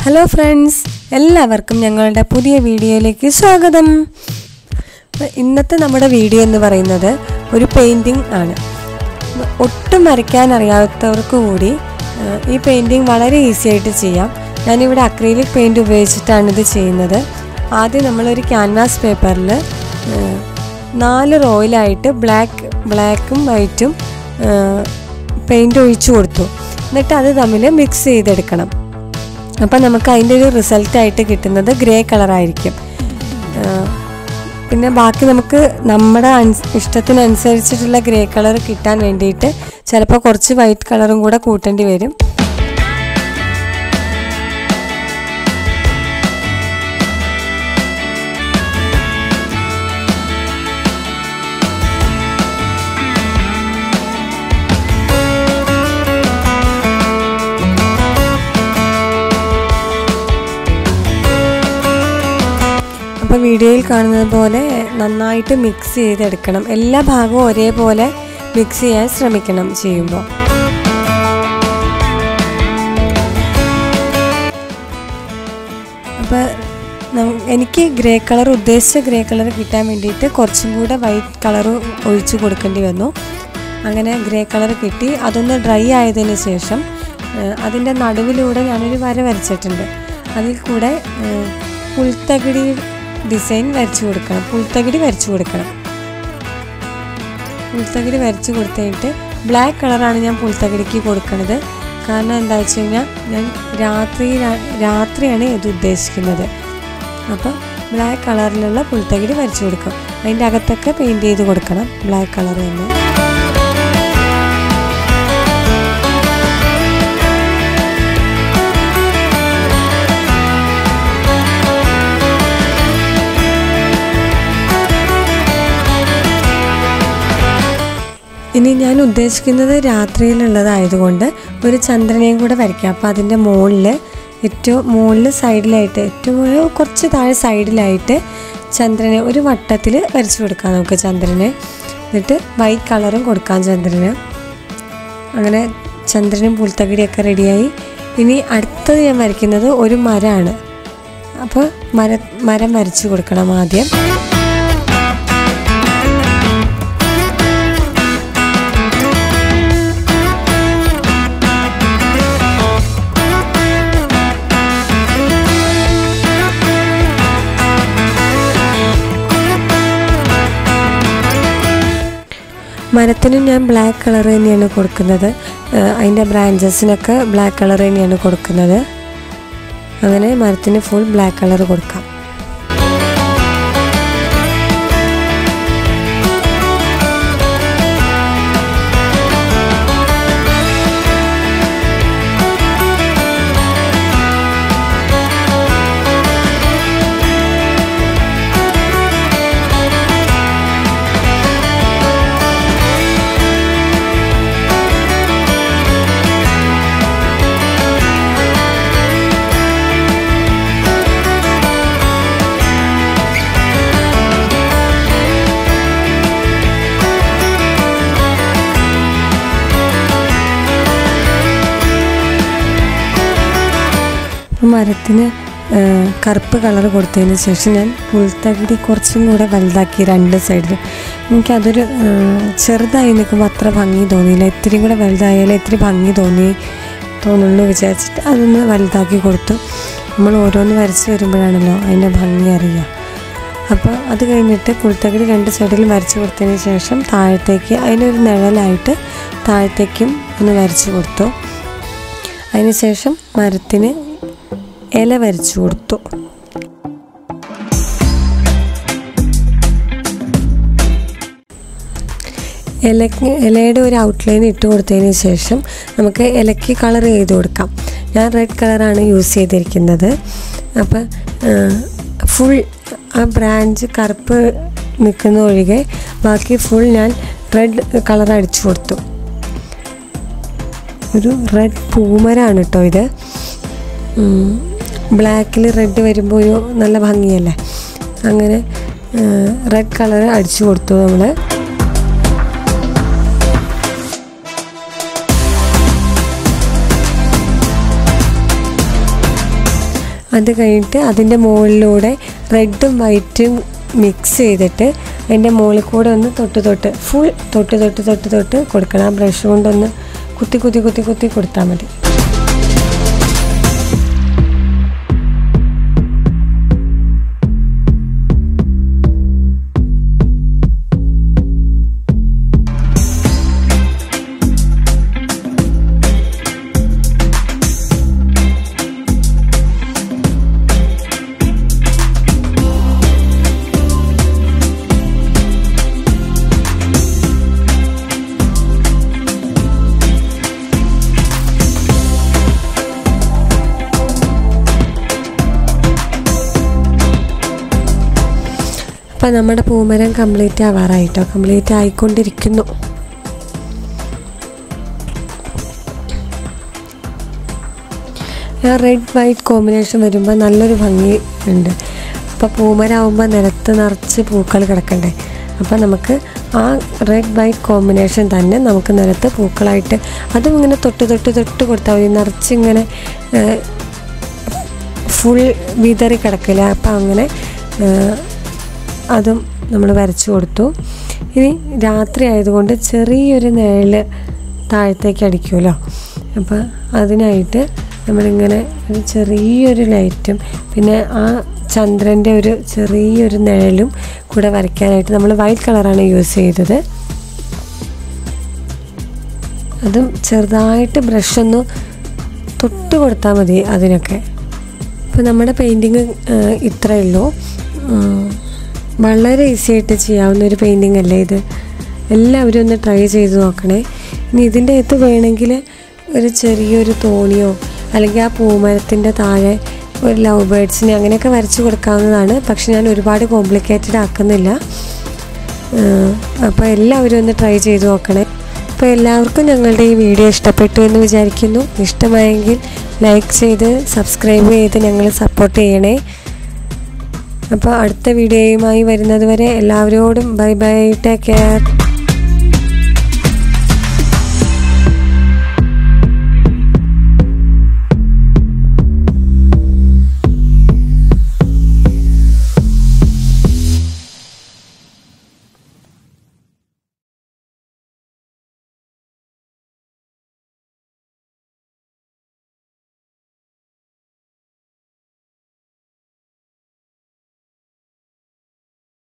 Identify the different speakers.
Speaker 1: hello friends എല്ലാവർക്കും ഞങ്ങളുടെ പുതിയ വീഡിയോയിലേക്ക് സ്വാഗതം അപ്പോൾ ഇന്നത്തെ നമ്മുടെ വീഡിയോ എന്ന് പറയുന്നത് ഒരു പെയിൻറ്റിംഗ് ആണ് ഒട്ടും വരയ്ക്കാൻ അറിയാത്തവർക്ക് കൂടി ആ, ഈ പെയിൻറ്റിംഗ് വളരെ ഈസി ആയിട്ട് ചെയ്യാം ഞാനിവിടെ അക്രീലിക് പെയിൻറ് ഉപയോഗിച്ചിട്ടാണ് ഇത് ചെയ്യുന്നത് ആദ്യം നമ്മളൊരു ക്യാൻവാസ് പേപ്പറിൽ നാല് റോയിലായിട്ട് ബ്ലാക്ക് ബ്ലാക്കും വൈറ്റും പെയിൻറ് ഒഴിച്ചു കൊടുത്തു എന്നിട്ട് അത് തമ്മിൽ മിക്സ് ചെയ്തെടുക്കണം അപ്പം നമുക്ക് അതിൻ്റെ ഒരു റിസൾട്ടായിട്ട് കിട്ടുന്നത് ഗ്രേ കളറായിരിക്കും പിന്നെ ബാക്കി നമുക്ക് നമ്മുടെ അൻസ് ഇഷ്ടത്തിനനുസരിച്ചിട്ടുള്ള ഗ്രേ കളർ കിട്ടാൻ വേണ്ടിയിട്ട് ചിലപ്പോൾ കുറച്ച് വൈറ്റ് കളറും കൂടെ കൂട്ടേണ്ടി വരും അപ്പോൾ വീഡിയോയിൽ കാണുന്നത് പോലെ നന്നായിട്ട് മിക്സ് ചെയ്തെടുക്കണം എല്ലാ ഭാഗവും ഒരേപോലെ മിക്സ് ചെയ്യാൻ ശ്രമിക്കണം ചെയ്യുമ്പോൾ അപ്പോൾ എനിക്ക് ഗ്രേ കളർ ഉദ്ദേശിച്ച ഗ്രേ കളർ കിട്ടാൻ വേണ്ടിയിട്ട് കുറച്ചും കൂടെ വൈറ്റ് കളർ ഒഴിച്ചു കൊടുക്കേണ്ടി വന്നു അങ്ങനെ ഗ്രേ കളർ കിട്ടി അതൊന്ന് ഡ്രൈ ആയതിന് ശേഷം അതിൻ്റെ നടുവിലൂടെ ഞാനൊരു വര വരച്ചിട്ടുണ്ട് അതിൽ കൂടെ ഏഹ്, പുൽത്തകിടി ഡിസൈൻ വരച്ചു കൊടുക്കണം പുൽത്തകിടി വരച്ചു കൊടുക്കണം പുൽത്തകിടി വരച്ചു കൊടുത്തിട്ട് ബ്ലാക്ക് കളറാണ് ഞാൻ പുൽത്തകിടിക്ക് കൊടുക്കുന്നത് കാരണം എന്താ വെച്ച് കഴിഞ്ഞാൽ ഞാൻ രാത്രി രാത്രിയാണ് ഇത് ഉദ്ദേശിക്കുന്നത് അപ്പോൾ ബ്ലാക്ക് കളറിലുള്ള പുൽത്തകിടി വരച്ചു കൊടുക്കും അതിൻ്റെ അകത്തൊക്കെ പെയിൻറ് ചെയ്ത് കൊടുക്കണം ബ്ലാക്ക് കളർ തന്നെ ഇനി ഞാൻ ഉദ്ദേശിക്കുന്നത് രാത്രിയിലുള്ളതായതുകൊണ്ട് ഒരു ചന്ദ്രനെയും കൂടെ വരയ്ക്കാം അപ്പോൾ അതിൻ്റെ മുകളിൽ ഏറ്റവും മുകളിൽ സൈഡിലായിട്ട് ഏറ്റവും മുകളിൽ കുറച്ച് താഴെ സൈഡിലായിട്ട് ചന്ദ്രനെ ഒരു വട്ടത്തിൽ വരച്ചു കൊടുക്കാം നമുക്ക് ചന്ദ്രനെ എന്നിട്ട് വൈറ്റ് കളറും കൊടുക്കാം ചന്ദ്രന് അങ്ങനെ ചന്ദ്രനും പുൽത്തകിടിയൊക്കെ റെഡിയായി ഇനി അടുത്തത് ഞാൻ വരയ്ക്കുന്നത് ഒരു മരമാണ് അപ്പോൾ മര മരം വരച്ചു കൊടുക്കണം ആദ്യം മരത്തിനും ഞാൻ ബ്ലാക്ക് കളർ തന്നെയാണ് കൊടുക്കുന്നത് ഏഹ് അതിൻ്റെ ബ്രാഞ്ചസിനൊക്കെ ബ്ലാക്ക് കളർ തന്നെയാണ് കൊടുക്കുന്നത് അങ്ങനെ മരത്തിന് ഫുൾ ബ്ലാക്ക് കളർ കൊടുക്കാം അപ്പോൾ മരത്തിന് ഏഹ് കറുപ്പ് കളർ കൊടുത്തതിന് ശേഷം ഞാൻ പുൽത്തകിടി കുറച്ചും കൂടെ വലുതാക്കി രണ്ട് സൈഡിൽ എനിക്കതൊരു ഏഹ് ചെറുതായി നിൽക്കുമ്പോൾ അത്ര ഭംഗി തോന്നിയില്ല ഇത്തിരി കൂടെ വലുതായാലേ ഇത്തിരി ഭംഗി തോന്നി തോന്നുള്ളൂ വിചാരിച്ചിട്ട് അതൊന്ന് വലുതാക്കി കൊടുത്തു നമ്മൾ ഓരോന്ന് വരച്ച് വരുമ്പോഴാണല്ലോ അതിൻ്റെ ഭംഗി അറിയുക അപ്പോൾ അത് കഴിഞ്ഞിട്ട് പുൽത്തകിടി രണ്ട് സൈഡിലും വരച്ച് കൊടുത്തതിന് ശേഷം താഴത്തേക്ക് അതിനൊരു നിഴലായിട്ട് താഴത്തേക്കും ഒന്ന് വരച്ച് കൊടുത്തു അതിനുശേഷം മരത്തിന് ഇല വരച്ചു കൊടുത്തു ഇലക്ക് ഇലയുടെ ഒരു ഔട്ട്ലൈൻ ഇട്ട് കൊടുത്തതിന് ശേഷം നമുക്ക് ഇലയ്ക്ക് കളർ ചെയ്ത് കൊടുക്കാം ഞാൻ റെഡ് കളറാണ് യൂസ് ചെയ്തിരിക്കുന്നത് അപ്പം ഫുൾ ആ ബ്രാഞ്ച് കറുപ്പ് നിൽക്കുന്ന ഒഴികെ ബാക്കി ഫുൾ ഞാൻ റെഡ് കളർ അടിച്ചു കൊടുത്തു ഒരു റെഡ് പൂമരാണ് കേട്ടോ ഇത് ബ്ലാക്കിൽ റെഡ് വരുമ്പോൾ ഒരു നല്ല ഭംഗിയല്ലേ അങ്ങനെ റെഡ് കളർ അടിച്ചു കൊടുത്തു നമ്മൾ അത് കഴിഞ്ഞിട്ട് അതിൻ്റെ മുകളിലൂടെ റെഡും വൈറ്റും മിക്സ് ചെയ്തിട്ട് അതിൻ്റെ മുകളിൽ കൂടെ ഒന്ന് തൊട്ട് തൊട്ട് ഫുൾ തൊട്ട് തൊട്ട് തൊട്ട് തൊട്ട് കൊടുക്കണം ആ ബ്രഷ് കൊണ്ടൊന്ന് കുത്തി കുത്തി കുത്തി കുത്തി കൊടുത്താൽ മതി അപ്പം നമ്മുടെ പൂമരം കംപ്ലീറ്റ് ആവാറായിട്ടോ കംപ്ലീറ്റ് ആയിക്കൊണ്ടിരിക്കുന്നു റെഡ് വൈറ്റ് കോമ്പിനേഷൻ വരുമ്പോൾ നല്ലൊരു ഭംഗി ഉണ്ട് അപ്പോൾ പൂമരാകുമ്പോൾ നിലത്ത് നിറച്ച് പൂക്കൾ കിടക്കണ്ടേ അപ്പോൾ നമുക്ക് ആ റെഡ് വൈറ്റ് കോമ്പിനേഷൻ തന്നെ നമുക്ക് നിലത്ത് പൂക്കളായിട്ട് അതും ഇങ്ങനെ തൊട്ട് തൊട്ട് തൊട്ട് കൊടുത്താൽ മതി നിറച്ചിങ്ങനെ ഫുൾ വിതറി കിടക്കില്ല അപ്പം അങ്ങനെ ഏഹ്, അതും നമ്മൾ വരച്ചു കൊടുത്തു ഇനി രാത്രി ആയതുകൊണ്ട് ചെറിയൊരു നിഴൽ താഴത്തേക്ക് അടിക്കുമല്ലോ അപ്പോൾ അതിനായിട്ട് നമ്മളിങ്ങനെ ഒരു ചെറിയൊരു ലൈറ്റും പിന്നെ ആ ചന്ദ്രൻ്റെ ഒരു ചെറിയൊരു നിഴലും കൂടെ വരയ്ക്കാനായിട്ട് നമ്മൾ വൈറ്റ് കളറാണ് യൂസ് ചെയ്തത് അതും ചെറുതായിട്ട് ബ്രഷൊന്ന് തൊട്ട് കൊടുത്താൽ മതി അതിനൊക്കെ അപ്പോൾ നമ്മുടെ പെയിൻറ്റിങ് ഇത്രയേ ഉള്ളൂ ഉം, വളരെ ഈസി ആയിട്ട് ചെയ്യാവുന്ന ഒരു പെയിൻറ്റിങ് അല്ലേ ഇത് എല്ലാവരും ഒന്ന് ട്രൈ ചെയ്ത് നോക്കണേ ഇനി ഇതിൻ്റെ അകത്ത് വേണമെങ്കിൽ ഒരു ചെറിയൊരു തോണിയോ അല്ലെങ്കിൽ ആ പൂമരത്തിൻ്റെ താഴെ ഒരു ലവ് ബേഡ്സിനെ അങ്ങനെയൊക്കെ വരച്ച് കൊടുക്കാവുന്നതാണ് പക്ഷെ ഞാൻ ഒരുപാട് കോംപ്ലിക്കേറ്റഡ് ആക്കുന്നില്ല അപ്പോൾ എല്ലാവരും ഒന്ന് ട്രൈ ചെയ്ത് നോക്കണേ അപ്പോൾ എല്ലാവർക്കും ഞങ്ങളുടെ ഈ വീഡിയോ ഇഷ്ടപ്പെട്ടു എന്ന് വിചാരിക്കുന്നു ഇഷ്ടമായെങ്കിൽ ലൈക്ക് ചെയ്ത് സബ്സ്ക്രൈബ് ചെയ്ത് ഞങ്ങളെ സപ്പോർട്ട് ചെയ്യണേ അപ്പോൾ അടുത്ത വീഡിയോയുമായി വരുന്നത് വരെ എല്ലാവരോടും ബൈ ബൈ ടേക്ക് കെയർ